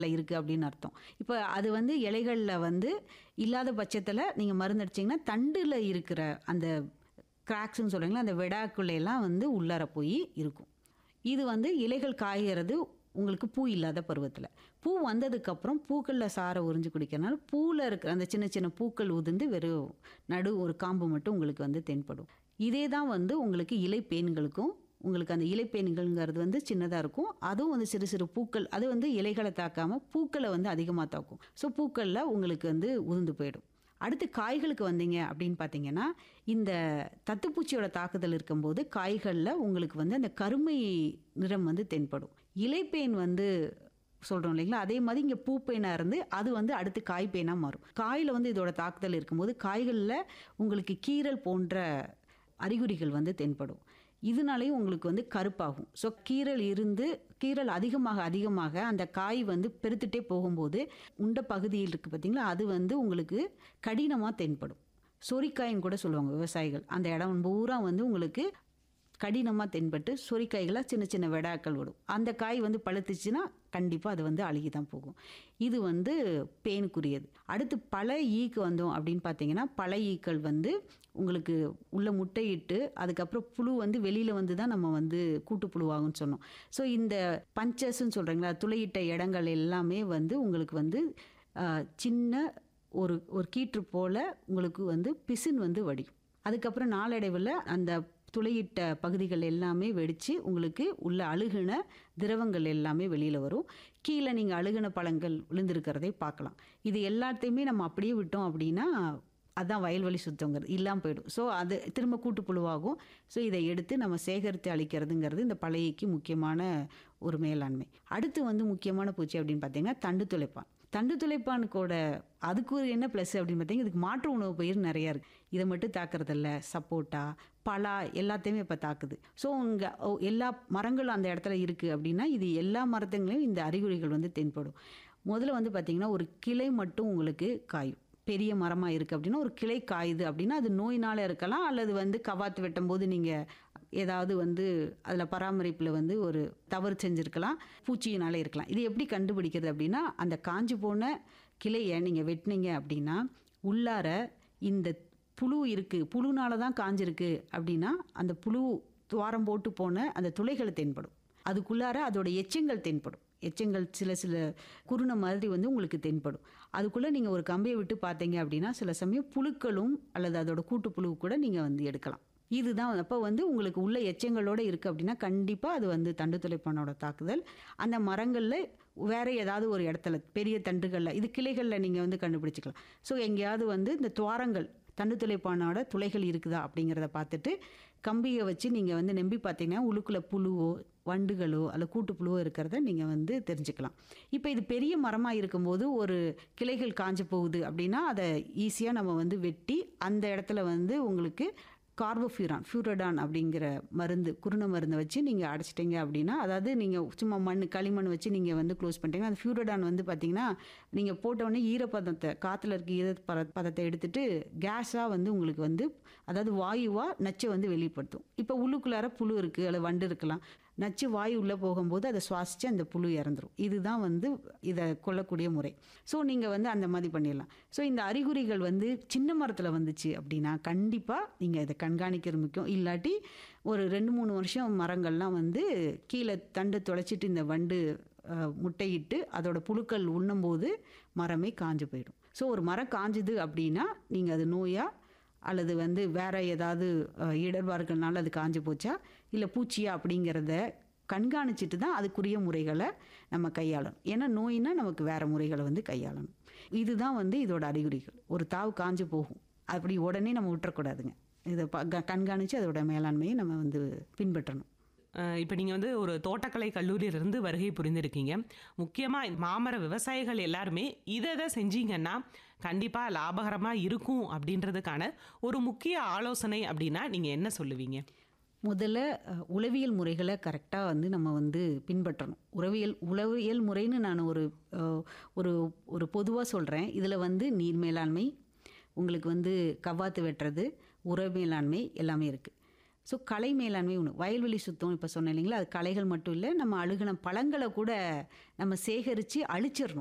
இருக்குது அப்படின்னு அர்த்தம் இப்போ அது வந்து இலைகளில் வந்து இல்லாத பட்சத்தில் நீங்கள் மருந்து அடிச்சிங்கன்னா தண்டில் இருக்கிற அந்த கிராக்ஸ்ன்னு சொல்கிறீங்களா அந்த வெடாக்குள்ளையெல்லாம் வந்து உள்ளார போய் இருக்கும் இது வந்து இலைகள் காய்கிறது உங்களுக்கு பூ இல்லாத பருவத்தில் பூ வந்ததுக்கப்புறம் பூக்களில் சாரை உறிஞ்சு குடிக்கிறனால பூவில் இருக்கிற அந்த சின்ன சின்ன பூக்கள் உதிர்ந்து வெறும் நடு ஒரு காம்பு மட்டும் உங்களுக்கு வந்து தென்படும் இதே தான் வந்து உங்களுக்கு இலைப்பேன்களுக்கும் உங்களுக்கு அந்த இலைப்பேன்கள்ங்கிறது வந்து சின்னதாக இருக்கும் அதுவும் வந்து சிறு சிறு பூக்கள் அது வந்து இலைகளை தாக்காமல் பூக்களை வந்து அதிகமாக தாக்கும் ஸோ பூக்களில் உங்களுக்கு வந்து உதிர்ந்து போயிடும் அடுத்து காய்களுக்கு வந்தீங்க அப்படின்னு பார்த்தீங்கன்னா இந்த தத்துப்பூச்சியோட தாக்குதல் இருக்கும்போது காய்களில் உங்களுக்கு வந்து அந்த கருமை நிறம் வந்து தென்படும் இலைப்பேன் வந்து சொல்கிறோம் இல்லைங்களா அதே மாதிரி இங்கே பூப்பேனாக இருந்து அது வந்து அடுத்து காய்ப்பேனாக மாறும் காயில் வந்து இதோட தாக்குதல் இருக்கும்போது காய்களில் உங்களுக்கு கீரல் போன்ற அறிகுறிகள் வந்து தென்படும் இதனாலேயும் உங்களுக்கு வந்து கருப்பாகும் ஸோ கீரல் இருந்து கீரல் அதிகமாக அதிகமாக அந்த காய் வந்து பெருத்துட்டே போகும்போது உண்ட பகுதியில் இருக்குது பார்த்தீங்களா அது வந்து உங்களுக்கு கடினமாக தென்படும் சொரிக்காயின்னு கூட சொல்லுவாங்க விவசாயிகள் அந்த இடம் பூரா வந்து உங்களுக்கு கடினமாக தென்பட்டு சொரிக்காய்களாக சின்ன சின்ன வெடாக்கள் விடும் அந்த காய் வந்து பழுத்துச்சுன்னா கண்டிப்பாக அது வந்து அழுகி தான் போகும் இது வந்து பேனுக்குரியது அடுத்து பல ஈக்கு வந்தோம் அப்படின்னு பார்த்தீங்கன்னா பல ஈக்கள் வந்து உங்களுக்கு உள்ள முட்டையிட்டு அதுக்கப்புறம் புழு வந்து வெளியில் வந்து தான் நம்ம வந்து கூட்டு புழுவாகும்னு சொன்னோம் ஸோ இந்த பஞ்சஸ்ன்னு சொல்கிறீங்களா துளையிட்ட இடங்கள் எல்லாமே வந்து உங்களுக்கு வந்து ஆஹ், சின்ன ஒரு ஒரு கீற்று போல் உங்களுக்கு வந்து பிசின் வந்து வடியும் அதுக்கப்புறம் நாளடைவில் அந்த துளையிட்ட பகுதிகள் எல்லாமே வெடித்து உங்களுக்கு உள்ள அழுகுன திரவங்கள் எல்லாமே வெளியில் வரும் கீழே நீங்கள் அழுகுன பழங்கள் விழுந்திருக்கிறதை பார்க்கலாம் இது எல்லாத்தையுமே நம்ம அப்படியே விட்டோம் அப்படின்னா அதான் வயல்வெளி சுத்தங்கிறது இல்லாமல் போயிடும் ஸோ அது திரும்ப கூட்டு புழுவாகும் ஸோ இதை எடுத்து நம்ம சேகரித்து அளிக்கிறதுங்கிறது இந்த பழையக்கு முக்கியமான ஒரு மேலாண்மை அடுத்து வந்து முக்கியமான பூச்சி அப்படின்னு பார்த்தீங்கன்னா தண்டு துளைப்பான் தண்டு துளைப்பானுக்கோட அதுக்கு ஒரு என்ன ப்ளஸ் அப்படின்னு பார்த்தீங்கன்னா இதுக்கு மாற்று உணவு பயிர் நிறையா இருக்குது இதை மட்டும் தாக்குறதில்ல சப்போட்டா பலா எல்லாத்தையுமே இப்போ தாக்குது ஸோ உங்க ஓ, எல்லா மரங்களும் அந்த இடத்துல இருக்குது அப்படின்னா இது எல்லா மரத்துங்களையும் இந்த அறிகுறிகள் வந்து தென்படும் முதல்ல வந்து பார்த்திங்கன்னா ஒரு கிளை மட்டும் உங்களுக்கு காயும் பெரிய மரமாக இருக்குது அப்படின்னா ஒரு கிளை காயுது அப்படின்னா அது நோயினால் இருக்கலாம் அல்லது வந்து கவாத்து வெட்டும் போது நீங்கள் ஏதாவது வந்து அதில் பராமரிப்பில் வந்து ஒரு தவறு செஞ்சுருக்கலாம் பூச்சியினால இருக்கலாம் இது எப்படி கண்டுபிடிக்கிறது அப்படின்னா அந்த காஞ்சு போன கிளையை நீங்கள் வெட்டினீங்க அப்படின்னா உள்ளார இந்த புழு இருக்குது புழுனால தான் காஞ்சிருக்கு அப்படின்னா அந்த புழு துவாரம் போட்டு போன அந்த துளைகள் தென்படும் அதுக்குள்ளார அதோட எச்சங்கள் தென்படும் எச்சங்கள் சில சில குருணை மாதிரி வந்து உங்களுக்கு தென்படும் அதுக்குள்ளே நீங்கள் ஒரு கம்பியை விட்டு பார்த்தீங்க அப்படின்னா சில சமயம் புழுக்களும் அல்லது அதோட கூட்டு புழு கூட நீங்கள் வந்து எடுக்கலாம் இதுதான் அப்போ வந்து உங்களுக்கு உள்ள எச்சங்களோட இருக்குது அப்படின்னா கண்டிப்பாக அது வந்து தண்டு துளைப்பானோட தாக்குதல் அந்த மரங்களில் வேற ஏதாவது ஒரு இடத்துல பெரிய தண்டுகளில் இது கிளைகளில் நீங்கள் வந்து கண்டுபிடிச்சிக்கலாம் ஸோ எங்கேயாவது வந்து இந்த துவாரங்கள் தண்டு துளைப்பானோட துளைகள் இருக்குதா அப்படிங்கிறத பார்த்துட்டு கம்பியை வச்சு நீங்கள் வந்து நம்பி பார்த்தீங்கன்னா உள்ளுக்குள்ள புழுவோ வண்டுகளோ அல்ல கூட்டு புழுவோ இருக்கிறத நீங்கள் வந்து தெரிஞ்சுக்கலாம் இப்போ இது பெரிய மரமாக இருக்கும்போது ஒரு கிளைகள் காஞ்சு போகுது அப்படின்னா அதை ஈஸியாக நம்ம வந்து வெட்டி அந்த இடத்துல வந்து உங்களுக்கு கார்போஃபியூரான் ஃபியூரடான் அப்படிங்கிற மருந்து குருணை மருந்தை வச்சு நீங்கள் அடைச்சிட்டிங்க அப்படின்னா அதாவது நீங்கள் சும்மா மண் களிமண் வச்சு நீங்கள் வந்து க்ளோஸ் பண்ணிட்டீங்கன்னா அந்த ஃபியூரடான் வந்து பார்த்தீங்கன்னா நீங்கள் போட்டோடனே ஈரப்பதத்தை காற்றுல இருக்க ஈர பத பதத்தை எடுத்துட்டு கேஸாக வந்து உங்களுக்கு வந்து அதாவது வாயுவாக நச்சை வந்து வெளிப்படுத்தும் இப்போ உள்ளுக்குள்ளார புழு இருக்குது அல்லது வண்டு இருக்கலாம் நச்சு வாயு உள்ளே போகும்போது அதை சுவாசித்து அந்த புழு இறந்துரும் இதுதான் வந்து இதை கொல்லக்கூடிய முறை ஸோ நீங்கள் வந்து அந்த மாதிரி பண்ணிடலாம் ஸோ இந்த அறிகுறிகள் வந்து சின்ன மரத்தில் வந்துச்சு அப்படின்னா கண்டிப்பாக நீங்கள் இதை கண்காணிக்கிறது முக்கியம் இல்லாட்டி ஒரு ரெண்டு மூணு வருஷம் மரங்கள்லாம் வந்து கீழே தண்டு தொலைச்சிட்டு இந்த வண்டு அஹ், முட்டையிட்டு அதோட புழுக்கள் உண்ணும்போது மரமே காஞ்சு போயிடும் ஸோ ஒரு மரம் காஞ்சுது அப்படின்னா நீங்கள் அது நோயாக அல்லது வந்து வேற ஏதாவது அஹ், இடர்பாடுகள்னால அது காஞ்சு போச்சா இல்லை பூச்சியா அப்படிங்கிறத கண்காணிச்சிட்டு தான் அதுக்குரிய முறைகளை நம்ம கையாளணும் ஏன்னா நோயினா நமக்கு வேற முறைகளை வந்து கையாளணும் இதுதான் வந்து இதோட அறிகுறிகள் ஒரு தாவு காஞ்சு போகும் அப்படி உடனே நம்ம விட்டுறக்கூடாதுங்க இதை ப- க- கண்காணித்து அதோட மேலாண்மையை நம்ம வந்து பின்பற்றணும் இப்போ நீங்கள் வந்து ஒரு தோட்டக்கலை கல்லூரியிலிருந்து வருகை புரிந்திருக்கீங்க முக்கியமாக மாமர விவசாயிகள் எல்லாருமே இதை இதை செஞ்சீங்கன்னா கண்டிப்பாக லாபகரமாக இருக்கும் அப்படின்றதுக்கான ஒரு முக்கிய ஆலோசனை அப்படின்னா நீங்கள் என்ன சொல்லுவீங்க முதல்ல அஹ், உளவியல் முறைகளை கரெக்டாக வந்து நம்ம வந்து பின்பற்றணும் உளவியல் உளவியல் முறைன்னு நான் ஒரு அஹ், ஒரு ஒரு பொதுவாக சொல்கிறேன் இதில் வந்து நீர் மேலாண்மை உங்களுக்கு வந்து கவ்வாத்து வெட்டுறது உர மேலாண்மை எல்லாமே இருக்குது ஸோ களை மேலாண்மை ஒன்று வயல்வெளி சுத்தம் இப்போ சொன்னேன் இல்லைங்களா அது களைகள் மட்டும் இல்லை நம்ம அழுகின பழங்களை கூட நம்ம சேகரித்து அழிச்சிடணும்